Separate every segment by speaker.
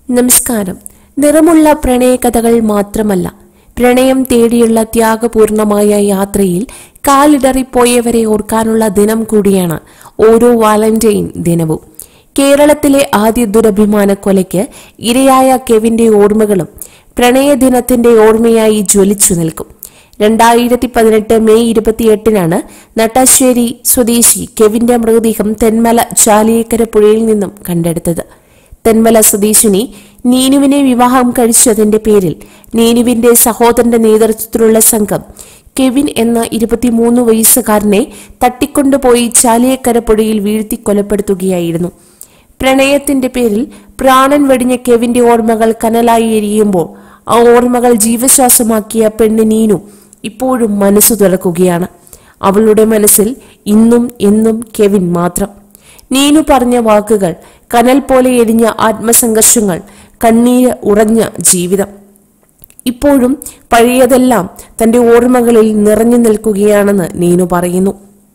Speaker 1: നമസ്കാരം നിറമുള്ള പ്രണയകഥകൾ മാത്രമല്ല പ്രണയം തേടിയുള്ള ത്യാഗപൂർണമായ യാത്രയിൽ കാലിടറിപ്പോയവരെ ഓർക്കാനുള്ള ദിനം കൂടിയാണ് ഓരോ വാലന്റൈൻ ദിനവും കേരളത്തിലെ ആദ്യ ദുരഭിമാന കൊലയ്ക്ക് ഇരയായ കെവിന്റെ ഓർമ്മകളും പ്രണയദിനത്തിന്റെ ഓർമ്മയായി ജ്വലിച്ചു നിൽക്കും രണ്ടായിരത്തി പതിനെട്ട് മെയ് ഇരുപത്തിയെട്ടിനാണ് നട്ടാശ്ശേരി സ്വദേശി കെവിന്റെ മൃതദേഹം തെന്മല ചാലിയേക്കര പുഴയിൽ നിന്നും കണ്ടെടുത്തത് തെന്മല സ്വദേശിനി നീനുവിനെ വിവാഹം കഴിച്ചതിന്റെ പേരിൽ നീനുവിന്റെ സഹോദരന്റെ നേതൃത്വത്തിലുള്ള സംഘം കെവിൻ എന്ന ഇരുപത്തിമൂന്ന് വയസ്സുകാരനെ തട്ടിക്കൊണ്ടുപോയി ചാലിയക്കര പുഴയിൽ വീഴ്ത്തി കൊലപ്പെടുത്തുകയായിരുന്നു പ്രണയത്തിന്റെ പേരിൽ പ്രാണൻ വെടിഞ്ഞ കെവിന്റെ ഓർമ്മകൾ കനലായി എരിയുമ്പോൾ ആ ഓർമ്മകൾ ജീവശ്വാസമാക്കിയ പെണ്ണ് നീനു ഇപ്പോഴും മനസ്സു തുറക്കുകയാണ് അവളുടെ മനസ്സിൽ ഇന്നും എന്നും കെവിൻ മാത്രം നീനു പറഞ്ഞ വാക്കുകൾ കനൽ പോലെ എരിഞ്ഞ ആത്മസംഘർഷങ്ങൾ കണ്ണീര് ഉറഞ്ഞ ജീവിതം ഇപ്പോഴും പഴയതെല്ലാം തന്റെ ഓർമ്മകളിൽ നിറഞ്ഞു നിൽക്കുകയാണെന്ന് നീനു പറയുന്നു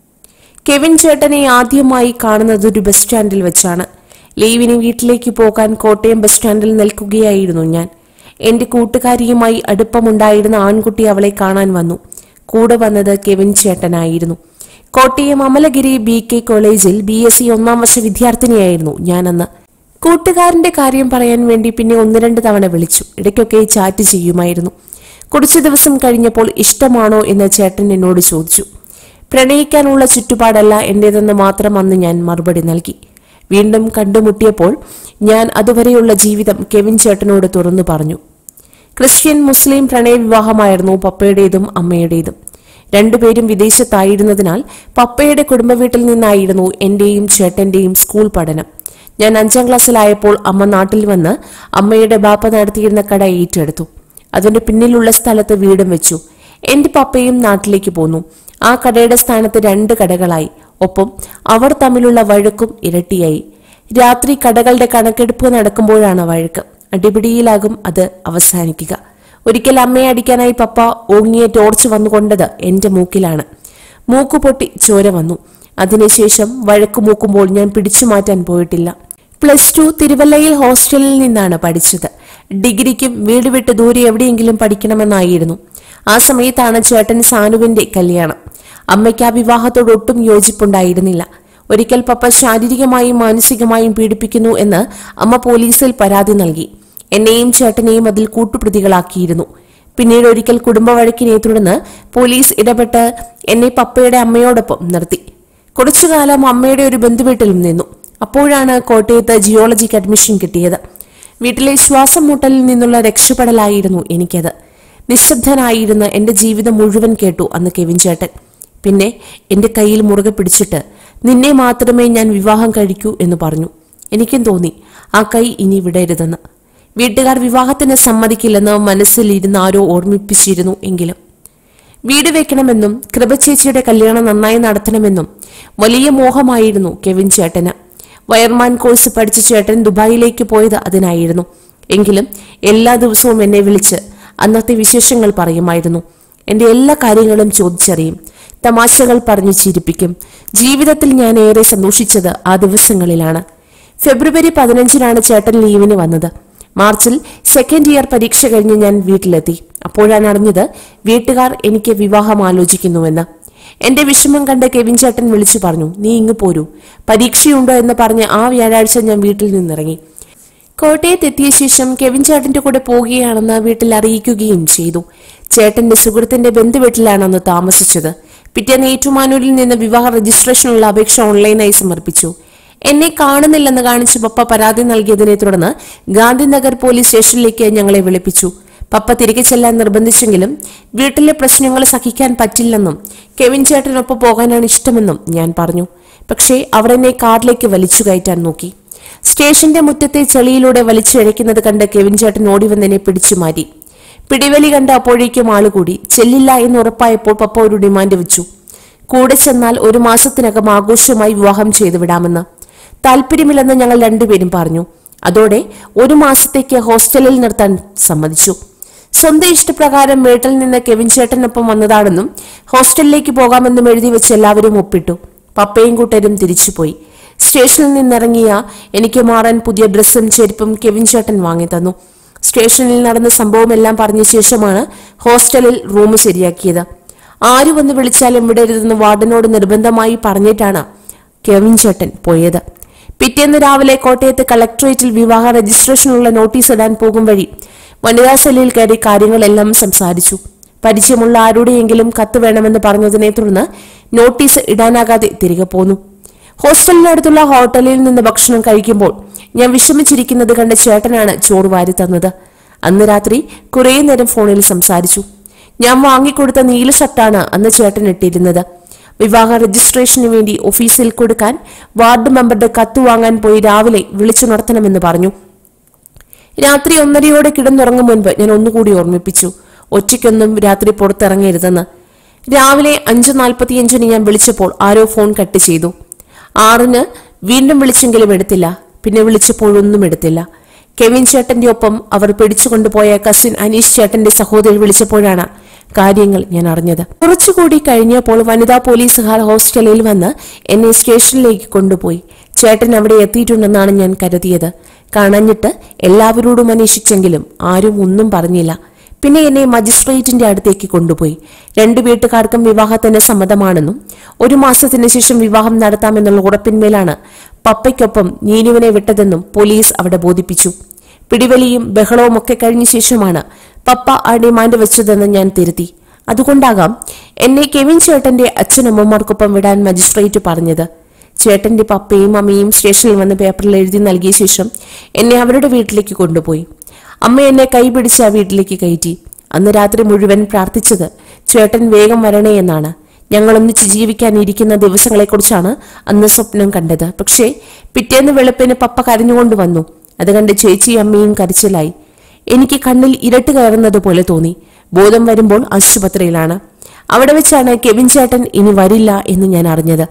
Speaker 1: കെവിൻ ചേട്ടനെ ആദ്യമായി കാണുന്നത് ഒരു ബസ് സ്റ്റാൻഡിൽ വെച്ചാണ് ലീവിന് വീട്ടിലേക്ക് പോകാൻ കോട്ടയം ബസ് സ്റ്റാൻഡിൽ നിൽക്കുകയായിരുന്നു ഞാൻ എന്റെ കൂട്ടുകാരിയുമായി അടുപ്പമുണ്ടായിരുന്ന ആൺകുട്ടി അവളെ കാണാൻ വന്നു കൂടെ വന്നത് കെവിൻ ചേട്ടനായിരുന്നു കോട്ടയം അമലഗിരി ബി കെ കോളേജിൽ ബി എസ് സി ഒന്നാം വർഷ വിദ്യാർത്ഥിനിയായിരുന്നു ഞാനന്ന് കൂട്ടുകാരന്റെ കാര്യം പറയാൻ വേണ്ടി പിന്നെ ഒന്ന് രണ്ട് തവണ വിളിച്ചു ഇടയ്ക്കൊക്കെ ചാറ്റ് ചെയ്യുമായിരുന്നു കുറച്ചു ദിവസം കഴിഞ്ഞപ്പോൾ ഇഷ്ടമാണോ എന്ന് ചേട്ടൻ എന്നോട് ചോദിച്ചു പ്രണയിക്കാനുള്ള ചുറ്റുപാടല്ല എന്റേതെന്ന് മാത്രം അന്ന് ഞാൻ മറുപടി നൽകി വീണ്ടും കണ്ടുമുട്ടിയപ്പോൾ ഞാൻ അതുവരെയുള്ള ജീവിതം കെവിൻ ചേട്ടനോട് തുറന്നു പറഞ്ഞു ക്രിസ്ത്യൻ മുസ്ലിം പ്രണയവിവാഹമായിരുന്നു പപ്പയുടേതും അമ്മയുടേതും രണ്ടുപേരും വിദേശത്തായിരുന്നതിനാൽ പപ്പയുടെ കുടുംബ വീട്ടിൽ നിന്നായിരുന്നു എന്റെയും ചേട്ടന്റെയും സ്കൂൾ പഠനം ഞാൻ അഞ്ചാം ക്ലാസ്സിലായപ്പോൾ അമ്മ നാട്ടിൽ വന്ന് അമ്മയുടെ ബാപ്പ നടത്തിയിരുന്ന കട ഏറ്റെടുത്തു അതിന്റെ പിന്നിലുള്ള സ്ഥലത്ത് വീടും വെച്ചു എന്റെ പപ്പയും നാട്ടിലേക്ക് പോന്നു ആ കടയുടെ സ്ഥാനത്ത് രണ്ട് കടകളായി ഒപ്പം അവർ തമ്മിലുള്ള വഴക്കും ഇരട്ടിയായി രാത്രി കടകളുടെ കണക്കെടുപ്പ് നടക്കുമ്പോഴാണ് വഴക്ക് അടിപിടിയിലാകും അത് അവസാനിക്കുക ഒരിക്കൽ അമ്മയെ അടിക്കാനായി പപ്പ ഓങ്ങിയ ടോർച്ച് വന്നുകൊണ്ടത് എന്റെ മൂക്കിലാണ് മൂക്ക് പൊട്ടി ചോര വന്നു അതിനുശേഷം വഴക്ക് മൂക്കുമ്പോൾ ഞാൻ പിടിച്ചു മാറ്റാൻ പോയിട്ടില്ല പ്ലസ് ടു തിരുവല്ലയിൽ ഹോസ്റ്റലിൽ നിന്നാണ് പഠിച്ചത് ഡിഗ്രിക്കും വീട് വിട്ട് ദൂരെ എവിടെയെങ്കിലും പഠിക്കണമെന്നായിരുന്നു ആ സമയത്താണ് ചേട്ടൻ സാനുവിന്റെ കല്യാണം അമ്മയ്ക്ക് ആ വിവാഹത്തോട് ഒട്ടും യോജിപ്പുണ്ടായിരുന്നില്ല ഒരിക്കൽ പപ്പ ശാരീരികമായും മാനസികമായും പീഡിപ്പിക്കുന്നു എന്ന് അമ്മ പോലീസിൽ പരാതി നൽകി എന്നെയും ചേട്ടനെയും അതിൽ കൂട്ടുപ്രതികളാക്കിയിരുന്നു പിന്നീട് ഒരിക്കൽ കുടുംബ വഴക്കിനെ തുടർന്ന് പോലീസ് ഇടപെട്ട് എന്നെ പപ്പയുടെ അമ്മയോടൊപ്പം നിർത്തി കുറച്ചുകാലം അമ്മയുടെ ഒരു ബന്ധുവീട്ടിലും നിന്നു അപ്പോഴാണ് കോട്ടയത്ത് ജിയോളജിക്ക് അഡ്മിഷൻ കിട്ടിയത് വീട്ടിലെ ശ്വാസം മുട്ടലിൽ നിന്നുള്ള രക്ഷപ്പെടലായിരുന്നു എനിക്കത് നിശബ്ദനായിരുന്ന എന്റെ ജീവിതം മുഴുവൻ കേട്ടു അന്ന് കെവിൻ ചേട്ടൻ പിന്നെ എന്റെ കയ്യിൽ മുറുകെ പിടിച്ചിട്ട് നിന്നെ മാത്രമേ ഞാൻ വിവാഹം കഴിക്കൂ എന്ന് പറഞ്ഞു എനിക്കും തോന്നി ആ കൈ ഇനി വിടരുതെന്ന് വീട്ടുകാർ വിവാഹത്തിന് സമ്മതിക്കില്ലെന്ന് മനസ്സിൽ ഇരുന്ന് ആരോ ഓർമ്മിപ്പിച്ചിരുന്നു എങ്കിലും വീട് വെക്കണമെന്നും കൃപചേച്ചിയുടെ കല്യാണം നന്നായി നടത്തണമെന്നും വലിയ മോഹമായിരുന്നു കെവിൻ ചേട്ടന് വയർമാൻ കോഴ്സ് പഠിച്ച ചേട്ടൻ ദുബായിലേക്ക് പോയത് അതിനായിരുന്നു എങ്കിലും എല്ലാ ദിവസവും എന്നെ വിളിച്ച് അന്നത്തെ വിശേഷങ്ങൾ പറയുമായിരുന്നു എന്റെ എല്ലാ കാര്യങ്ങളും ചോദിച്ചറിയും തമാശകൾ പറഞ്ഞു ചിരിപ്പിക്കും ജീവിതത്തിൽ ഞാൻ ഏറെ സന്തോഷിച്ചത് ആ ദിവസങ്ങളിലാണ് ഫെബ്രുവരി പതിനഞ്ചിനാണ് ചേട്ടൻ ലീവിന് വന്നത് മാർച്ചിൽ സെക്കൻഡ് ഇയർ പരീക്ഷ കഴിഞ്ഞ് ഞാൻ വീട്ടിലെത്തി അപ്പോഴാണ് അറിഞ്ഞത് വീട്ടുകാർ എനിക്ക് വിവാഹം ആലോചിക്കുന്നുവെന്ന് എന്റെ വിഷമം കണ്ട് കെവിൻ ചേട്ടൻ വിളിച്ചു പറഞ്ഞു നീ ഇങ്ങ് പോരൂ പരീക്ഷയുണ്ടോ എന്ന് പറഞ്ഞ് ആ വ്യാഴാഴ്ച ഞാൻ വീട്ടിൽ നിന്നിറങ്ങി കോട്ടയത്ത് എത്തിയ ശേഷം കെവിൻ ചേട്ടന്റെ കൂടെ പോവുകയാണെന്ന് വീട്ടിൽ അറിയിക്കുകയും ചെയ്തു ചേട്ടന്റെ സുഹൃത്തിന്റെ ബന്ധുവീട്ടിലാണ് അന്ന് താമസിച്ചത് പിറ്റേന്ന് ഏറ്റുമാനൂരിൽ നിന്ന് വിവാഹ രജിസ്ട്രേഷനുള്ള അപേക്ഷ ഓൺലൈനായി സമർപ്പിച്ചു എന്നെ കാണുന്നില്ലെന്ന് കാണിച്ച് പപ്പ പരാതി നൽകിയതിനെ തുടർന്ന് ഗാന്ധിനഗർ പോലീസ് സ്റ്റേഷനിലേക്ക് ഞങ്ങളെ വിളിപ്പിച്ചു പപ്പ തിരികെ ചെല്ലാൻ നിർബന്ധിച്ചെങ്കിലും വീട്ടിലെ പ്രശ്നങ്ങൾ സഹിക്കാൻ പറ്റില്ലെന്നും കെവിൻ ചേട്ടനൊപ്പം പോകാനാണ് ഇഷ്ടമെന്നും ഞാൻ പറഞ്ഞു പക്ഷേ അവർ എന്നെ കാറിലേക്ക് വലിച്ചു കയറ്റാൻ നോക്കി സ്റ്റേഷന്റെ മുറ്റത്തെ ചെളിയിലൂടെ വലിച്ചിഴയ്ക്കുന്നത് കണ്ട് കെവിൻ ചേട്ടൻ ഓടി വന്നെന്നെ പിടിച്ചു മാറ്റി പിടിവലി കണ്ട അപ്പോഴേക്കും ആളുകൂടി ചെല്ലില്ല എന്ന് ഉറപ്പായപ്പോൾ പപ്പ ഒരു ഡിമാൻഡ് വെച്ചു കൂടെ ചെന്നാൽ ഒരു മാസത്തിനകം ആഘോഷമായി വിവാഹം ചെയ്തു വിടാമെന്ന് താല്പര്യമില്ലെന്ന് ഞങ്ങൾ രണ്ടുപേരും പറഞ്ഞു അതോടെ ഒരു മാസത്തേക്ക് ഹോസ്റ്റലിൽ നിർത്താൻ സമ്മതിച്ചു സ്വന്തം ഇഷ്ടപ്രകാരം വീട്ടിൽ നിന്ന് കെവിൻ ചേട്ടനൊപ്പം വന്നതാണെന്നും ഹോസ്റ്റലിലേക്ക് പോകാമെന്നും എഴുതി വെച്ച് എല്ലാവരും ഒപ്പിട്ടു പപ്പയും കൂട്ടരും തിരിച്ചുപോയി സ്റ്റേഷനിൽ നിന്നിറങ്ങിയ എനിക്ക് മാറാൻ പുതിയ ഡ്രസ്സും ചെരുപ്പും കെവിൻ ചേട്ടൻ വാങ്ങി തന്നു സ്റ്റേഷനിൽ നടന്ന സംഭവമെല്ലാം പറഞ്ഞ ശേഷമാണ് ഹോസ്റ്റലിൽ റൂം ശരിയാക്കിയത് ആര് വന്ന് വിളിച്ചാലും വിടരുതെന്ന് വാർഡനോട് നിർബന്ധമായി പറഞ്ഞിട്ടാണ് കെവിൻ ചേട്ടൻ പോയത് പിറ്റേന്ന് രാവിലെ കോട്ടയത്ത് കളക്ടറേറ്റിൽ വിവാഹ രജിസ്ട്രേഷനുള്ള നോട്ടീസ് ഇടാൻ പോകും വഴി വനിതാ സെല്ലിൽ കയറി കാര്യങ്ങളെല്ലാം സംസാരിച്ചു പരിചയമുള്ള ആരുടെയെങ്കിലും കത്ത് വേണമെന്ന് പറഞ്ഞതിനെ തുടർന്ന് നോട്ടീസ് ഇടാനാകാതെ തിരികെ പോന്നു ഹോസ്റ്റലിനടുത്തുള്ള ഹോട്ടലിൽ നിന്ന് ഭക്ഷണം കഴിക്കുമ്പോൾ ഞാൻ വിഷമിച്ചിരിക്കുന്നത് കണ്ട ചേട്ടനാണ് ചോറ് വാരി തന്നത് അന്ന് രാത്രി കുറേ നേരം ഫോണിൽ സംസാരിച്ചു ഞാൻ വാങ്ങിക്കൊടുത്ത നീല ഷർട്ടാണ് അന്ന് ചേട്ടൻ ഇട്ടിരുന്നത് വിവാഹ രജിസ്ട്രേഷന് വേണ്ടി ഓഫീസിൽ കൊടുക്കാൻ വാർഡ് മെമ്പറുടെ കത്ത് വാങ്ങാൻ പോയി രാവിലെ വിളിച്ചുണർത്തണമെന്ന് പറഞ്ഞു രാത്രി ഒന്നരയോടെ കിടന്നുറങ്ങും മുൻപ് ഞാൻ ഒന്നുകൂടി ഓർമ്മിപ്പിച്ചു ഒറ്റയ്ക്കൊന്നും രാത്രി പുറത്തിറങ്ങരുതെന്ന് രാവിലെ അഞ്ച് നാൽപ്പത്തിയഞ്ചിന് ഞാൻ വിളിച്ചപ്പോൾ ആരോ ഫോൺ കട്ട് ചെയ്തു ആറിന് വീണ്ടും വിളിച്ചെങ്കിലും എടുത്തില്ല പിന്നെ വിളിച്ചപ്പോഴൊന്നും എടുത്തില്ല കെവിൻ ചേട്ടന്റെ ഒപ്പം അവർ പിടിച്ചുകൊണ്ടുപോയ കസിൻ അനീഷ് ചേട്ടന്റെ സഹോദരി വിളിച്ചപ്പോഴാണ് കാര്യങ്ങൾ ഞാൻ അറിഞ്ഞത് കുറച്ചുകൂടി കഴിഞ്ഞപ്പോൾ വനിതാ പോലീസുകാർ ഹോസ്റ്റലിൽ വന്ന് എന്നെ സ്റ്റേഷനിലേക്ക് കൊണ്ടുപോയി ചേട്ടൻ അവിടെ എത്തിയിട്ടുണ്ടെന്നാണ് ഞാൻ കരുതിയത് കാണഞ്ഞിട്ട് എല്ലാവരോടും അന്വേഷിച്ചെങ്കിലും ആരും ഒന്നും പറഞ്ഞില്ല പിന്നെ എന്നെ മജിസ്ട്രേറ്റിന്റെ അടുത്തേക്ക് കൊണ്ടുപോയി രണ്ടു വീട്ടുകാർക്കും വിവാഹത്തിന് സമ്മതമാണെന്നും ഒരു മാസത്തിന് ശേഷം വിവാഹം നടത്താമെന്നുള്ള ഉറപ്പിന്മേലാണ് പപ്പയ്ക്കൊപ്പം നീനുവിനെ വിട്ടതെന്നും പോലീസ് അവിടെ ബോധിപ്പിച്ചു പിടിവലിയും ബഹളവും ഒക്കെ കഴിഞ്ഞ ശേഷമാണ് പപ്പ ആ ഡിമാൻഡ് വെച്ചതെന്ന് ഞാൻ തിരുത്തി അതുകൊണ്ടാകാം എന്നെ കെവിൻ ചേട്ടന്റെ അച്ഛനമ്മമാർക്കൊപ്പം വിടാൻ മജിസ്ട്രേറ്റ് പറഞ്ഞത് ചേട്ടന്റെ പപ്പയും അമ്മയും സ്റ്റേഷനിൽ വന്ന് പേപ്പറിൽ എഴുതി നൽകിയ ശേഷം എന്നെ അവരുടെ വീട്ടിലേക്ക് കൊണ്ടുപോയി അമ്മ എന്നെ കൈപിടിച്ച് ആ വീട്ടിലേക്ക് കയറ്റി അന്ന് രാത്രി മുഴുവൻ പ്രാർത്ഥിച്ചത് ചേട്ടൻ വേഗം വരണേ എന്നാണ് ഞങ്ങൾ ഒന്നിച്ച് ജീവിക്കാൻ ഇരിക്കുന്ന ദിവസങ്ങളെക്കുറിച്ചാണ് അന്ന് സ്വപ്നം കണ്ടത് പക്ഷേ പിറ്റേന്ന് വെളുപ്പിന് പപ്പ കരഞ്ഞുകൊണ്ട് വന്നു അത് കണ്ട് ചേച്ചിയും അമ്മയും കരച്ചിലായി എനിക്ക് കണ്ണിൽ ഇരട്ട് കയറുന്നത് പോലെ തോന്നി ബോധം വരുമ്പോൾ ആശുപത്രിയിലാണ് അവിടെ വെച്ചാണ് കെവിൻ ചേട്ടൻ ഇനി വരില്ല എന്ന് ഞാൻ അറിഞ്ഞത്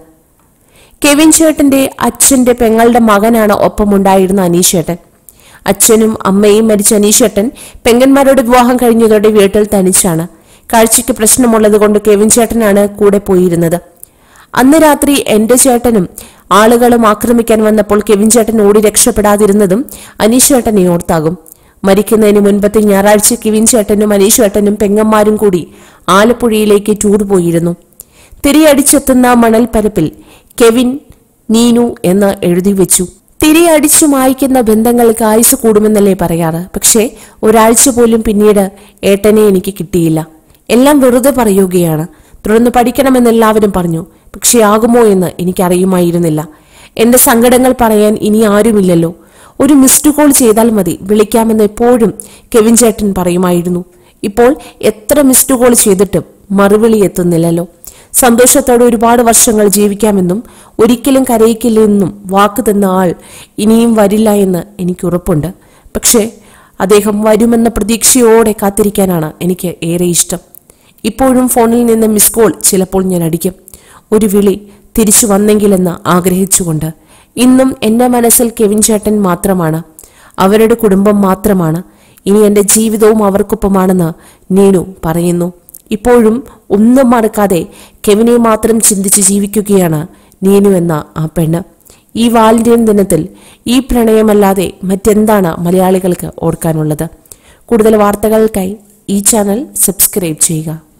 Speaker 1: കെവിൻ ചേട്ടന്റെ അച്ഛന്റെ പെങ്ങളുടെ മകനാണ് ഒപ്പമുണ്ടായിരുന്ന അനീഷേട്ടൻ അച്ഛനും അമ്മയും മരിച്ച അനീഷേട്ടൻ പെങ്ങന്മാരുടെ വിവാഹം കഴിഞ്ഞതോടെ വീട്ടിൽ തനിച്ചാണ് കാഴ്ചയ്ക്ക് പ്രശ്നമുള്ളത് കൊണ്ട് കെവിൻ ചേട്ടനാണ് കൂടെ പോയിരുന്നത് അന്ന് രാത്രി എന്റെ ചേട്ടനും ആളുകളും ആക്രമിക്കാൻ വന്നപ്പോൾ കെവിൻ ചേട്ടൻ ഓടി രക്ഷപ്പെടാതിരുന്നതും അനീഷേട്ടനെ ഓർത്താകും മരിക്കുന്നതിന് മുൻപത്തെ ഞായറാഴ്ച കെവിൻ ചേട്ടനും അനീഷേട്ടനും പെങ്ങന്മാരും കൂടി ആലപ്പുഴയിലേക്ക് ടൂർ പോയിരുന്നു തിരിയടിച്ചെത്തുന്ന മണൽപ്പരപ്പിൽ കെവിൻ നീനു എന്ന് എഴുതി വെച്ചു തിരിയടിച്ചു മായ്ക്കുന്ന ബന്ധങ്ങൾക്ക് ആയുസ് കൂടുമെന്നല്ലേ പറയാറ് പക്ഷേ ഒരാഴ്ച പോലും പിന്നീട് ഏട്ടനെ എനിക്ക് കിട്ടിയില്ല എല്ലാം വെറുതെ പറയുകയാണ് തുടർന്ന് പഠിക്കണമെന്ന് എല്ലാവരും പറഞ്ഞു പക്ഷേ ആകുമോ എന്ന് എനിക്കറിയുമായിരുന്നില്ല എന്റെ സങ്കടങ്ങൾ പറയാൻ ഇനി ആരുമില്ലല്ലോ ഒരു മിസ്ഡ് കോൾ ചെയ്താൽ മതി വിളിക്കാമെന്ന് എപ്പോഴും കെവിൻ ചേട്ടൻ പറയുമായിരുന്നു ഇപ്പോൾ എത്ര മിസ്ഡ് കോൾ ചെയ്തിട്ടും മറുവിളി എത്തുന്നില്ലല്ലോ സന്തോഷത്തോടെ ഒരുപാട് വർഷങ്ങൾ ജീവിക്കാമെന്നും ഒരിക്കലും കരയിക്കില്ലെന്നും വാക്ക് തന്ന ആൾ ഇനിയും വരില്ല എന്ന് എനിക്ക് ഉറപ്പുണ്ട് പക്ഷേ അദ്ദേഹം വരുമെന്ന പ്രതീക്ഷയോടെ കാത്തിരിക്കാനാണ് എനിക്ക് ഏറെ ഇഷ്ടം ഇപ്പോഴും ഫോണിൽ നിന്ന് മിസ് കോൾ ചിലപ്പോൾ ഞാൻ അടിക്കും ഒരു വിളി തിരിച്ചു വന്നെങ്കിലെന്ന് ആഗ്രഹിച്ചുകൊണ്ട് ഇന്നും എന്റെ മനസ്സിൽ കെവിൻ ചേട്ടൻ മാത്രമാണ് അവരുടെ കുടുംബം മാത്രമാണ് ഇനി എന്റെ ജീവിതവും അവർക്കൊപ്പമാണെന്ന് നീനു പറയുന്നു ഇപ്പോഴും ഒന്നും മറക്കാതെ കെവിനെ മാത്രം ചിന്തിച്ച് ജീവിക്കുകയാണ് നീനു എന്ന ആ പെണ്ണ് ഈ വാലന്റൈൻ ദിനത്തിൽ ഈ പ്രണയമല്ലാതെ മറ്റെന്താണ് മലയാളികൾക്ക് ഓർക്കാനുള്ളത് കൂടുതൽ വാർത്തകൾക്കായി ഈ ചാനൽ സബ്സ്ക്രൈബ് ചെയ്യുക